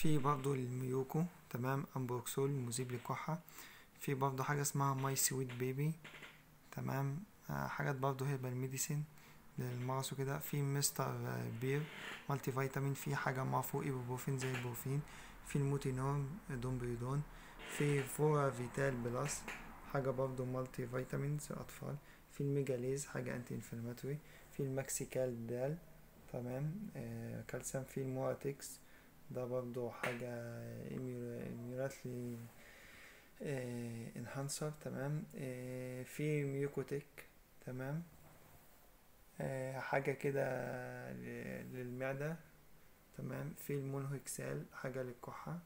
في برضو الميوكو تمام امبروكسول مذيب للكحة في برضو حاجة اسمها ماي سويت بيبي تمام آه حاجات برضو هيربال ميديسين للمغص وكده في مستر آه، بير مالتي فيتامين في حاجة معفو ايبوبروفين زي البروفين في الموتينورم دومبريدون في فورا فيتال بلس حاجة برضو مالتي فيتامينز أطفال في الميجاليز حاجة انتي انفلاماتوري في الماكسيكال دال تمام آه كالسيوم في المواتكس ده برضو حاجة إميولاتلي انهانسر تمام آه في ميوكوتيك تمام آه حاجة كده ل- للمعدة تمام في المونوهكسال حاجة للكحة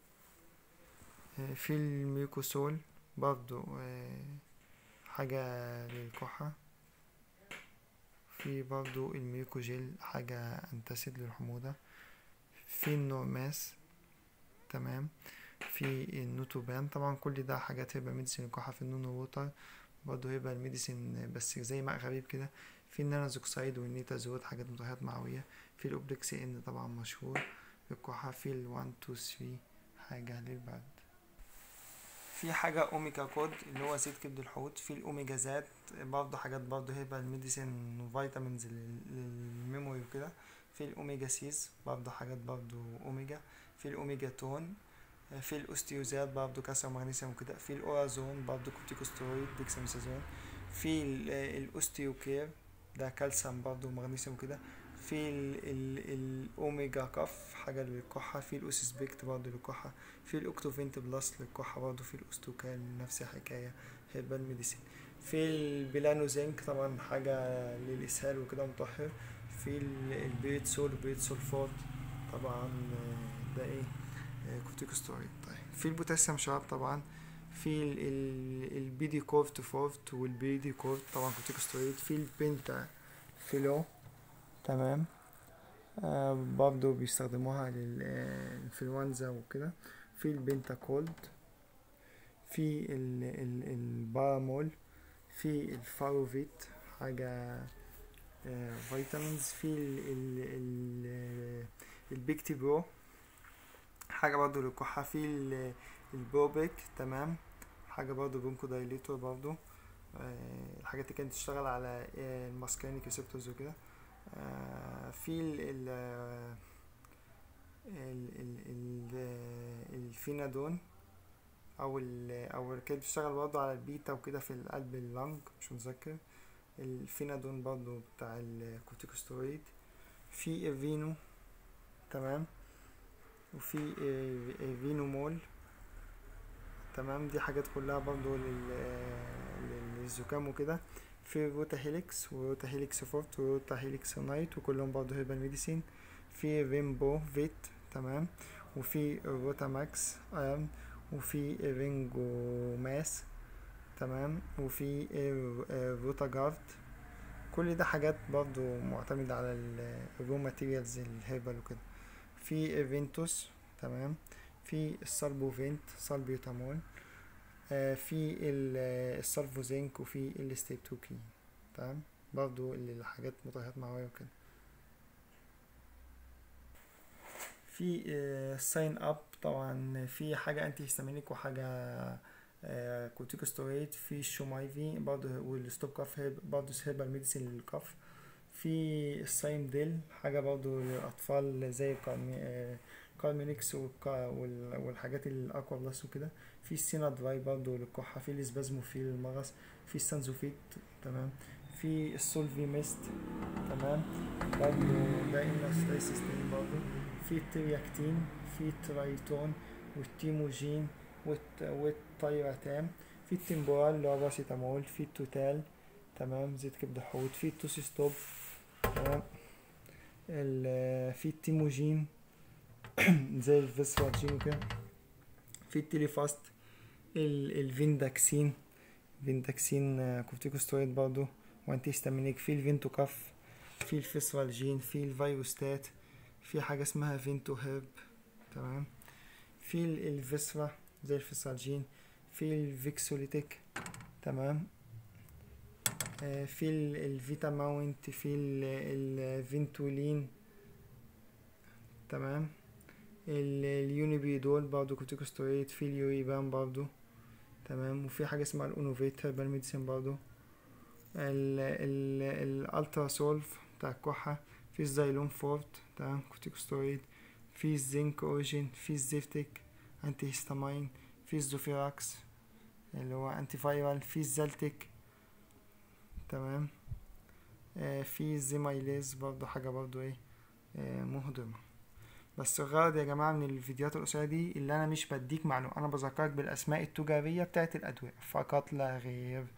آه في الميوكوسول برضو آه حاجة للكحة في برضو الميوكوجيل حاجة انتاسيد للحموضة في النورماس تمام في النوتوبان طبعا كل ده حاجات هيبقى ميديسين الكحة في النونو ووتر برضه هيبقى الميديسين بس زي ماء غريب كده في النانازوكسايد والنيتازود حاجات مضادات معوية في الأوبليكسي إن طبعا مشهور الكحة في الوان تو ثري حاجة للبرد في حاجة أوميجا كود اللي هو زيت كبد الحوت في الأوميجا زاد برضه حاجات برضه هيبقى الميديسين وفيتامينز لل- للميموري وكده في الأوميجا سيز برضه حاجات برضه أوميجا في الأوميجا تون في الأوستيوزات برضه كالسيوم ومغنيسيوم وكده في الأورازون برضه كورتيكوستيرويد ديكساميثازون في ال- الأوستيوكير ده كالسيوم برضه ومغنيسيوم وكده في ال ال الأوميجا كف حاجة للكحة في الأوسيسبيكت برضه للكحة في الأوكتوفينت بلس للكحة برضه في الأوستوكال نفس الحكاية هيربال ميديسين في البلانوزينك طبعا حاجة للإسهال وكده مطهر في ال- البيت سول بيت سولفات طبعا آه، ده ايه آه، كورتيكوستيرويد طيب في البوتاسيوم شراب طبعا في ال- ال- البيدي كورت فورت والبيدي كورت طبعا كورتيكوستيرويد في البنتا فيلو تمام آه برضو بيستخدموها للإنفلونزا وكده في البنتا كولد في ال ال البارامول في الفاروفيت حاجة آه فيتامينز في ال ال ال البيكتي برو حاجة برضو للكحة في ال- البروبيك تمام حاجة برضو برونكو دايليتور برضو آه، الحاجات اللي كانت تشتغل على آه، الماسكينيك ريسبتورز وكده آه، في ال ال ال ال ال آه، الفينادون او ال او اللي كانت بتشتغل برضو على البيتا وكده في القلب اللنج مش متذكر الفينادون برضو بتاع الكورتيكوستيرويد في الفينو تمام وفي آه، آه، فينومول تمام دي حاجات كلها برضو لل لل- للزكام وكده في روتا هيليكس وروتا هيليكس فورت وروتا هيليكس نايت وكلهم برضو هيربال ميديسين في ريمبو فيت تمام وفي روتا ماكس ايرن وفي رينجو ماس تمام وفي روتا جارد كل ده حاجات برضو معتمدة على الرو ماتيريالز الهيربال وكده في فينتوس تمام في السالبوفينت سالبيوتامول آه في ال- السالفوزينك وفي الستيبتوكي تمام برضو اللي الحاجات مطهرات معوية وكده في ساين اب طبعا في حاجة انتي هيستامينيك وحاجة آه كورتيكوستيرويد في الشومايفي برضو والستوب كاف هيب برضو هيربال ميديسين للكف في السايم ديل حاجة برضو للأطفال زي الكارمي آه كارمينكس والكا- وال- والحاجات الأكوا بلس وكده في السينا دراي برضو للكحة في الاسبازموفيل للمغص في السانزوفيت تمام في السولفي ميست تمام برضو ده إنستايسيستين برضو في الترياكتين في الترايتون والتيموجين والت- والتايراتام في التمبورال اللي هو باسيتامول في التوتال تمام زيت كبد حوت في التوسيستوب تمام ال- في التيموجين زي الفيسفاجين وكده في التليفاست ال- الفينداكسين فينداكسين آه، كورتيكوستيرويد برضو وانتي هيستامينيك في الفينتوكاف في الفيسفالجين في الفيروستات في حاجة اسمها فينتو هيرب تمام في ال- الفيسرا زي الفيسالجين في الفيكسوليتيك تمام آه، في ال- الفيتا ماونت في ال- الفينتولين تمام اليونيبي دول برضو كورتيكوسترويد في اليوريبان برضو تمام وفي حاجة اسمها الأونوفيت هيربال ميديسين برضو الالترا سولف بتاع الكحة في الزايلون فورت تمام كورتيكوسترويد في الزنك اوريجين في الزيفتيك انتي هيستامين في الزوفيراكس اللي هو انتي فايرال في الزالتيك تمام آه في الزيمايليز برضو حاجة برضو ايه آه مهضمة بس الغرض يا جماعة من الفيديوهات القصيرة دي اللي أنا مش بديك معلومة أنا بذكرك بالأسماء التجارية بتاعت الأدوية فقط لا غير